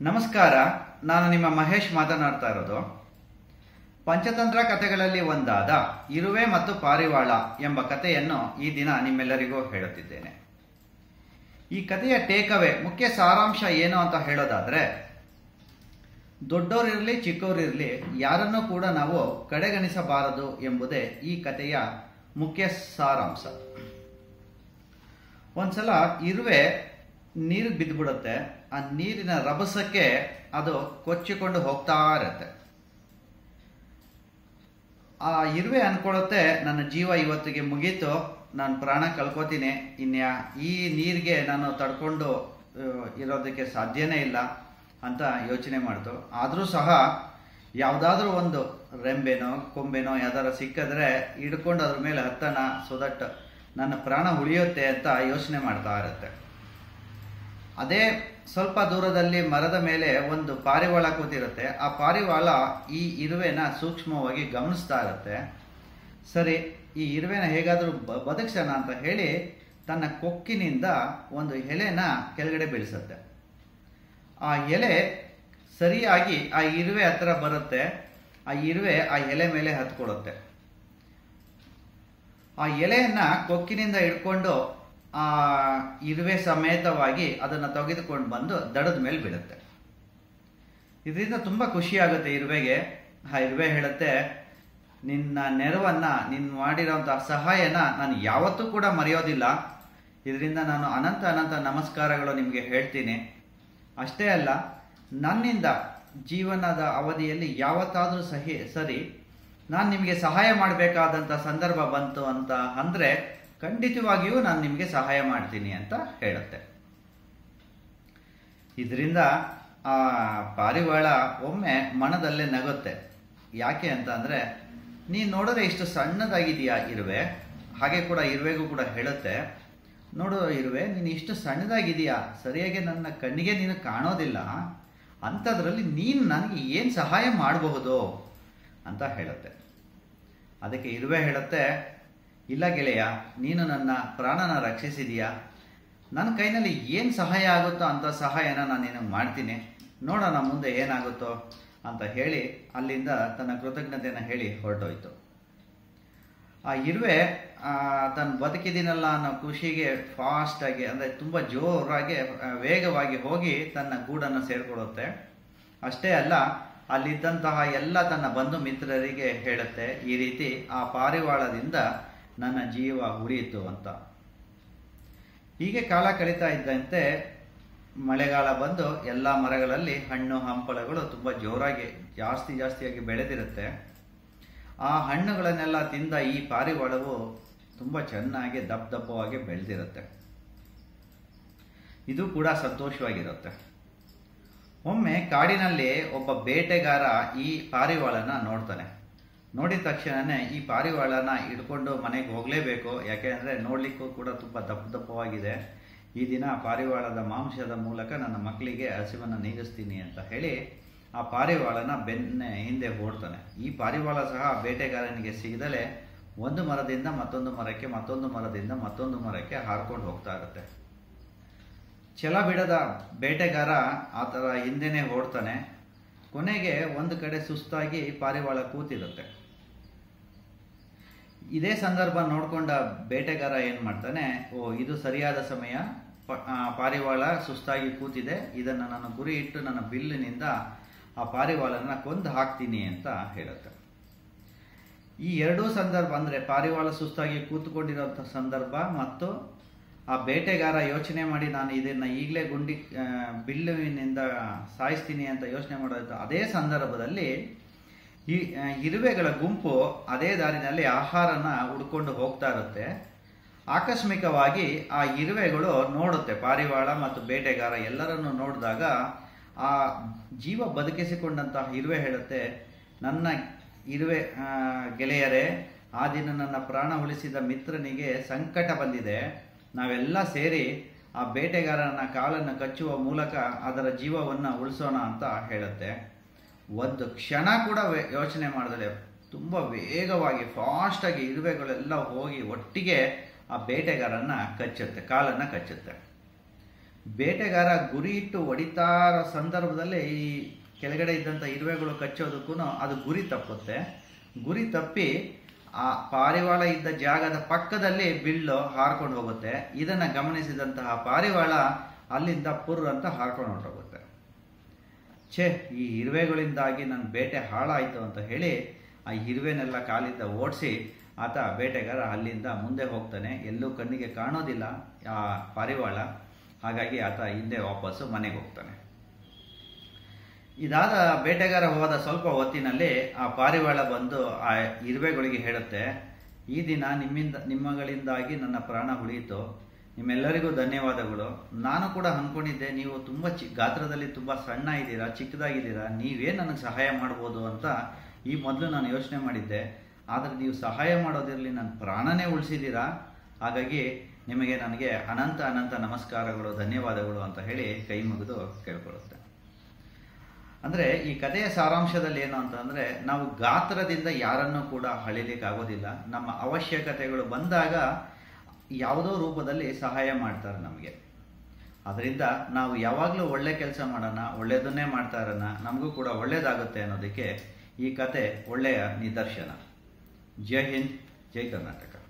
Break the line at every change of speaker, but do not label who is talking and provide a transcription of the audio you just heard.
ನಮಸ್ಕಾರ ನಾನು ನಿಮ್ಮ ಮಹೇಶ್ ಮಾತನಾಡ್ತಾ ಇರೋದು ಪಂಚತಂತ್ರ ಕಥೆಗಳಲ್ಲಿ ಒಂದಾದ ಇರುವೆ ಮತ್ತು ಪಾರಿವಾಳ ಎಂಬ ಕಥೆಯನ್ನು ಈ ದಿನ ನಿಮ್ಮೆಲ್ಲರಿಗೂ ಹೇಳುತ್ತಿದ್ದೇನೆ ಈ ಕಥೆಯ ಟೇಕವೇ ಮುಖ್ಯ ಸಾರಾಂಶ ಏನು ಅಂತ ಹೇಳೋದಾದ್ರೆ ದೊಡ್ಡೋರಿರಲಿ ಚಿಕ್ಕವರಿರಲಿ ಯಾರನ್ನೂ ಕೂಡ ನಾವು ಕಡೆಗಣಿಸಬಾರದು ಎಂಬುದೇ ಈ ಕಥೆಯ ಮುಖ್ಯ ಸಾರಾಂಶ ಒಂದ್ಸಲ ಇರುವೆ ನೀರಿಗೆ ಬಿದ್ದುಬಿಡುತ್ತೆ ಆ ನೀರಿನ ರಭಸಕ್ಕೆ ಅದು ಕೊಚ್ಚಿಕೊಂಡು ಹೋಗ್ತಾ ಇರುತ್ತೆ ಆ ಇರುವೆ ಅನ್ಕೊಳ್ಳುತ್ತೆ ನನ್ನ ಜೀವ ಇವತ್ತಿಗೆ ಮುಗೀತು ನಾನು ಪ್ರಾಣ ಕಳ್ಕೊತೀನಿ ಇನ್ಯಾ ಈ ನೀರಿಗೆ ನಾನು ತಡ್ಕೊಂಡು ಆ, ಇರೋದಕ್ಕೆ ಸಾಧ್ಯನೇ ಇಲ್ಲ ಅಂತ ಯೋಚನೆ ಮಾಡ್ತು ಆದರೂ ಸಹ ಯಾವುದಾದ್ರೂ ಒಂದು ರೆಂಬೆನೋ ಕೊಂಬೆನೋ ಯಾವ್ದಾರು ಸಿಕ್ಕಿದ್ರೆ ಹಿಡ್ಕೊಂಡು ಅದ್ರ ಮೇಲೆ ಹತ್ತಣ ಸೊ ದಟ್ ನನ್ನ ಪ್ರಾಣ ಉಳಿಯುತ್ತೆ ಅಂತ ಯೋಚನೆ ಮಾಡ್ತಾ ಇರುತ್ತೆ ಅದೇ ಸ್ವಲ್ಪ ದೂರದಲ್ಲಿ ಮರದ ಮೇಲೆ ಒಂದು ಪಾರಿವಾಳ ಕೂತಿರುತ್ತೆ ಆ ಪಾರಿವಾಳ ಈ ಇರುವೆನ ಸೂಕ್ಷ್ಮವಾಗಿ ಗಮನಿಸ್ತಾ ಇರುತ್ತೆ ಸರಿ ಈ ಇರುವೆನ ಹೇಗಾದರೂ ಬ ಬದುಕ್ಸೋಣ ಅಂತ ಹೇಳಿ ತನ್ನ ಕೊಕ್ಕಿನಿಂದ ಒಂದು ಎಲೆನ ಕೆಳಗಡೆ ಬೀಳಿಸುತ್ತೆ ಆ ಎಲೆ ಸರಿಯಾಗಿ ಆ ಇರುವೆ ಹತ್ರ ಬರುತ್ತೆ ಆ ಇರುವೆ ಆ ಎಲೆ ಮೇಲೆ ಹತ್ಕೊಳ್ಳುತ್ತೆ ಆ ಎಲೆಯನ್ನ ಕೊಕ್ಕಿನಿಂದ ಹಿಡ್ಕೊಂಡು ಆ ಇರುವೆ ಸಮೇತವಾಗಿ ಅದನ್ನು ತೆಗೆದುಕೊಂಡು ಬಂದು ದಡದ ಮೇಲೆ ಬೀಳುತ್ತೆ ಇದರಿಂದ ತುಂಬಾ ಖುಷಿ ಆಗುತ್ತೆ ಇರುವೆಗೆ ಆ ಇರುವೆ ಹೇಳುತ್ತೆ ನಿನ್ನ ನೆರವನ್ನ ನೀನು ಮಾಡಿರೋಂತಹ ಸಹಾಯನ ನಾನು ಯಾವತ್ತೂ ಕೂಡ ಮರೆಯೋದಿಲ್ಲ ಇದರಿಂದ ನಾನು ಅನಂತ ಅನಂತ ನಮಸ್ಕಾರಗಳು ನಿಮಗೆ ಹೇಳ್ತೀನಿ ಅಷ್ಟೇ ಅಲ್ಲ ನನ್ನಿಂದ ಜೀವನದ ಅವಧಿಯಲ್ಲಿ ಯಾವತ್ತಾದರೂ ಸಹಿ ಸರಿ ನಾನು ನಿಮಗೆ ಸಹಾಯ ಮಾಡಬೇಕಾದಂಥ ಸಂದರ್ಭ ಬಂತು ಅಂತ ಅಂದರೆ ಖಂಡಿತವಾಗಿಯೂ ನಾನು ನಿಮಗೆ ಸಹಾಯ ಮಾಡ್ತೀನಿ ಅಂತ ಹೇಳುತ್ತೆ ಇದರಿಂದ ಆ ಪಾರಿವಾಳ ಒಮ್ಮೆ ಮನದಲ್ಲೇ ನಗುತ್ತೆ ಯಾಕೆ ಅಂತ ಅಂದರೆ ನೀನು ನೋಡಿದ್ರೆ ಇಷ್ಟು ಸಣ್ಣದಾಗಿದೆಯಾ ಇರುವೆ ಹಾಗೆ ಕೂಡ ಇರುವೆಗೂ ಕೂಡ ಹೇಳುತ್ತೆ ನೋಡು ಇರುವೆ ನೀನು ಇಷ್ಟು ಸಣ್ಣದಾಗಿದೆಯಾ ಸರಿಯಾಗಿ ನನ್ನ ಕಣ್ಣಿಗೆ ನೀನು ಕಾಣೋದಿಲ್ಲ ಅಂಥದ್ರಲ್ಲಿ ನೀನು ನನಗೆ ಏನು ಸಹಾಯ ಮಾಡಬಹುದು ಅಂತ ಹೇಳುತ್ತೆ ಅದಕ್ಕೆ ಇರುವೆ ಹೇಳುತ್ತೆ ಇಲ್ಲ ಗೆಳೆಯ ನೀನು ನನ್ನ ಪ್ರಾಣನ ರಕ್ಷಿಸಿದೀಯಾ ನನ್ನ ಕೈನಲ್ಲಿ ಏನು ಸಹಾಯ ಆಗುತ್ತೋ ಅಂತ ಸಹಾಯನ ನಾನು ನಿನಗೆ ಮಾಡ್ತೀನಿ ನೋಡೋಣ ಮುಂದೆ ಏನಾಗುತ್ತೋ ಅಂತ ಹೇಳಿ ಅಲ್ಲಿಂದ ತನ್ನ ಕೃತಜ್ಞತೆಯನ್ನು ಹೇಳಿ ಹೊರಟೋಯ್ತು ಆ ಇರುವೆ ಆ, ತಾನು ಬದುಕಿದ್ದೀನಲ್ಲ ಅನ್ನೋ ಖುಷಿಗೆ ಫಾಸ್ಟ್ ಆಗಿ ಅಂದರೆ ತುಂಬ ಜೋರಾಗಿ ಆ, ವೇಗವಾಗಿ ಹೋಗಿ ತನ್ನ ಗೂಡನ್ನು ಸೇರ್ಕೊಳ್ಳುತ್ತೆ ಅಷ್ಟೇ ಅಲ್ಲ ಅಲ್ಲಿದ್ದಂತಹ ಎಲ್ಲ ತನ್ನ ಬಂಧು ಮಿತ್ರರಿಗೆ ಹೇಳುತ್ತೆ ಈ ರೀತಿ ಆ ಪಾರಿವಾಳದಿಂದ ನನ್ನ ಜೀವ ಉಳಿಯಿತು ಅಂತ ಹೀಗೆ ಕಾಲ ಕಳೀತಾ ಇದ್ದಂತೆ ಮಳೆಗಾಲ ಬಂದು ಎಲ್ಲ ಮರಗಳಲ್ಲಿ ಹಣ್ಣು ಹಂಪಲಗಳು ತುಂಬ ಜೋರಾಗಿ ಜಾಸ್ತಿ ಜಾಸ್ತಿಯಾಗಿ ಬೆಳೆದಿರುತ್ತೆ ಆ ಹಣ್ಣುಗಳನ್ನೆಲ್ಲ ತಿಂದ ಈ ಪಾರಿವಾಳವು ತುಂಬ ಚೆನ್ನಾಗಿ ದಪ್ಪ ದಪ್ಪವಾಗಿ ಬೆಳೆದಿರುತ್ತೆ ಇದು ಕೂಡ ಸಂತೋಷವಾಗಿರುತ್ತೆ ಒಮ್ಮೆ ಕಾಡಿನಲ್ಲಿ ಒಬ್ಬ ಬೇಟೆಗಾರ ಈ ಪಾರಿವಾಳನ ನೋಡ್ತಾನೆ ನೋಡಿದ ತಕ್ಷಣನೇ ಈ ಪಾರಿವಾಳನ ಹಿಡ್ಕೊಂಡು ಮನೆಗೆ ಹೋಗಲೇಬೇಕು ಯಾಕೆಂದರೆ ನೋಡಲಿಕ್ಕೂ ಕೂಡ ತುಂಬ ದಪ್ಪ ದಪ್ಪವಾಗಿದೆ ಈ ದಿನ ಪಾರಿವಾಳದ ಮಾಂಸದ ಮೂಲಕ ನನ್ನ ಮಕ್ಕಳಿಗೆ ಹಸಿವನ್ನು ನೀಗಿಸ್ತೀನಿ ಅಂತ ಹೇಳಿ ಆ ಪಾರಿವಾಳನ ಬೆನ್ನ ಹಿಂದೆ ಓಡ್ತಾನೆ ಈ ಪಾರಿವಾಳ ಸಹ ಬೇಟೆಗಾರನಿಗೆ ಸಿಗದಲೇ ಒಂದು ಮರದಿಂದ ಮತ್ತೊಂದು ಮರಕ್ಕೆ ಮತ್ತೊಂದು ಮರದಿಂದ ಮತ್ತೊಂದು ಮರಕ್ಕೆ ಹಾರ್ಕೊಂಡು ಹೋಗ್ತಾ ಇರುತ್ತೆ ಛಲ ಬಿಡದ ಬೇಟೆಗಾರ ಆ ಥರ ಹಿಂದೆನೇ ಓಡ್ತಾನೆ ಕೊನೆಗೆ ಒಂದು ಕಡೆ ಸುಸ್ತಾಗಿ ಪಾರಿವಾಳ ಕೂತಿರುತ್ತೆ ಇದೇ ಸಂದರ್ಭ ನೋಡ್ಕೊಂಡ ಬೇಟೆಗಾರ ಏನ್ ಮಾಡ್ತಾನೆ ಓ ಇದು ಸರಿಯಾದ ಸಮಯ ಪ- ಆ, ಪಾರಿವಾಳ ಸುಸ್ತಾಗಿ ಕೂತಿದೆ ಇದನ್ನು ನಾನು ಗುರಿ ಇಟ್ಟು ನನ್ನ ಬಿಲ್ಲಿನಿಂದ ಆ ಪಾರಿವಾಳನ ಕೊಂದು ಹಾಕ್ತೀನಿ ಅಂತ ಹೇಳುತ್ತೆ ಈ ಎರಡೂ ಸಂದರ್ಭ ಅಂದ್ರೆ ಪಾರಿವಾಳ ಸುಸ್ತಾಗಿ ಕೂತ್ಕೊಂಡಿರೋಂಥ ಸಂದರ್ಭ ಮತ್ತು ಆ ಬೇಟೆಗಾರ ಯೋಚನೆ ಮಾಡಿ ನಾನು ಇದನ್ನ ಈಗಲೇ ಗುಂಡಿ ಆ, ಬಿಲ್ಲುವಿನಿಂದ ಸಾಯಿಸ್ತೀನಿ ಅಂತ ಯೋಚನೆ ಮಾಡೋದು ಅದೇ ಸಂದರ್ಭದಲ್ಲಿ ಈ ಆ, ಇರುವೆಗಳ ಗುಂಪು ಅದೇ ದಾರಿನಲ್ಲಿ ಆಹಾರನ ಹುಡ್ಕೊಂಡು ಹೋಗ್ತಾ ಇರುತ್ತೆ ಆಕಸ್ಮಿಕವಾಗಿ ಆ ಇರುವೆಗಳು ನೋಡುತ್ತೆ ಪಾರಿವಾಳ ಮತ್ತು ಬೇಟೆಗಾರ ಎಲ್ಲರನ್ನು ನೋಡಿದಾಗ ಆ ಜೀವ ಬದುಕಿಸಿಕೊಂಡಂತಹ ಇರುವೆ ಹೇಳುತ್ತೆ ನನ್ನ ಇರುವೆ ಆ, ಗೆಳೆಯರೇ ಆ ದಿನ ನನ್ನ ಪ್ರಾಣ ಉಳಿಸಿದ ಮಿತ್ರನಿಗೆ ಸಂಕಟ ಬಂದಿದೆ ನಾವೆಲ್ಲ ಸೇರಿ ಆ ಬೇಟೆಗಾರನ ಕಾಲನ್ನು ಕಚ್ಚುವ ಮೂಲಕ ಅದರ ಜೀವವನ್ನು ಉಳಿಸೋಣ ಅಂತ ಹೇಳುತ್ತೆ ಒಂದು ಕ್ಷಣ ಕೂಡ ವೇ- ಯೋಚನೆ ಮಾಡಿದ್ರೆ ತುಂಬ ವೇಗವಾಗಿ ಫಾಸ್ಟಾಗಿ ಇರುವೆಗಳೆಲ್ಲ ಹೋಗಿ ಒಟ್ಟಿಗೆ ಆ ಬೇಟೆಗಾರನ್ನ ಕಚ್ಚುತ್ತೆ ಕಾಲನ್ನು ಕಚ್ಚುತ್ತೆ ಬೇಟೆಗಾರ ಗುರಿ ಇಟ್ಟು ಹೊಡಿತಾ ಇರೋ ಸಂದರ್ಭದಲ್ಲಿ ಈ ಕೆಳಗಡೆ ಇದ್ದಂಥ ಇರುವೆಗಳು ಕಚ್ಚೋದಕ್ಕೂ ಅದು ಗುರಿ ತಪ್ಪುತ್ತೆ ಗುರಿ ತಪ್ಪಿ ಆ ಪಾರಿವಾಳ ಇದ್ದ ಜಾಗದ ಪಕ್ಕದಲ್ಲಿ ಬಿಲ್ಲು ಹಾರ್ಕೊಂಡು ಹೋಗುತ್ತೆ ಇದನ್ನ ಗಮನಿಸಿದಂತಹ ಪಾರಿವಾಳ ಅಲ್ಲಿಂದ ಪುರ್ ಅಂತ ಹಾರ್ಕೊಂಡು ಹೊರಟೋಗುತ್ತೆ ಛೇ ಈ ಇರುವೆಗಳಿಂದಾಗಿ ನನ್ನ ಬೇಟೆ ಹಾಳಾಯಿತು ಅಂತ ಹೇಳಿ ಆ ಇರುವೆನೆಲ್ಲ ಕಾಲಿಂದ ಓಡಿಸಿ ಆತ ಬೇಟೆಗಾರ ಅಲ್ಲಿಂದ ಮುಂದೆ ಹೋಗ್ತಾನೆ ಎಲ್ಲೂ ಕಣ್ಣಿಗೆ ಕಾಣೋದಿಲ್ಲ ಆ ಪಾರಿವಾಳ ಹಾಗಾಗಿ ಆತ ಹಿಂದೆ ವಾಪಸ್ಸು ಮನೆಗೆ ಹೋಗ್ತಾನೆ ಇದಾದ ಬೇಟೆಗಾರ ಹೋದ ಸ್ವಲ್ಪ ಹೊತ್ತಿನಲ್ಲಿ ಆ ಪಾರಿವಾಳ ಬಂದು ಆ ಇರುವೆಗಳಿಗೆ ಹೇಳುತ್ತೆ ಈ ದಿನ ನಿಮ್ಮಿಂದ ನಿಮ್ಮಗಳಿಂದಾಗಿ ನನ್ನ ಪ್ರಾಣ ಉಳಿಯಿತು ನಿಮ್ಮೆಲ್ಲರಿಗೂ ಧನ್ಯವಾದಗಳು ನಾನು ಕೂಡ ಅನ್ಕೊಂಡಿದ್ದೆ ನೀವು ತುಂಬ ಚಿ ಗಾತ್ರದಲ್ಲಿ ತುಂಬ ಸಣ್ಣ ಇದ್ದೀರಾ ಚಿಕ್ಕದಾಗಿದ್ದೀರಾ ನೀವೇ ನನಗೆ ಸಹಾಯ ಮಾಡ್ಬೋದು ಅಂತ ಈ ಮೊದಲು ನಾನು ಯೋಚನೆ ಮಾಡಿದ್ದೆ ಆದರೆ ನೀವು ಸಹಾಯ ಮಾಡೋದಿರಲಿ ನನ್ನ ಪ್ರಾಣನೇ ಉಳಿಸಿದ್ದೀರಾ ಹಾಗಾಗಿ ನಿಮಗೆ ನನಗೆ ಅನಂತ ಅನಂತ ನಮಸ್ಕಾರಗಳು ಧನ್ಯವಾದಗಳು ಅಂತ ಹೇಳಿ ಕೈ ಮುಗಿದು ಕೇಳ್ಕೊಳ್ಳುತ್ತೆ ಅಂದರೆ ಈ ಕಥೆಯ ಸಾರಾಂಶದಲ್ಲಿ ಏನು ಅಂತಂದರೆ ನಾವು ಗಾತ್ರದಿಂದ ಯಾರನ್ನೂ ಕೂಡ ಹಳಿಲಿಕ್ಕಾಗೋದಿಲ್ಲ ನಮ್ಮ ಅವಶ್ಯಕತೆಗಳು ಬಂದಾಗ ಯಾವುದೋ ರೂಪದಲ್ಲಿ ಸಹಾಯ ಮಾಡ್ತಾರೆ ನಮಗೆ ಅದರಿಂದ ನಾವು ಯಾವಾಗಲೂ ಒಳ್ಳೆ ಕೆಲಸ ಮಾಡೋಣ ಒಳ್ಳೆಯದನ್ನೇ ಮಾಡ್ತಾ ಇರೋಣ ನಮಗೂ ಕೂಡ ಒಳ್ಳೆಯದಾಗುತ್ತೆ ಅನ್ನೋದಕ್ಕೆ ಈ ಕತೆ ಒಳ್ಳೆಯ ನಿದರ್ಶನ ಜೈ ಹಿಂದ್ ಜೈ ಕರ್ನಾಟಕ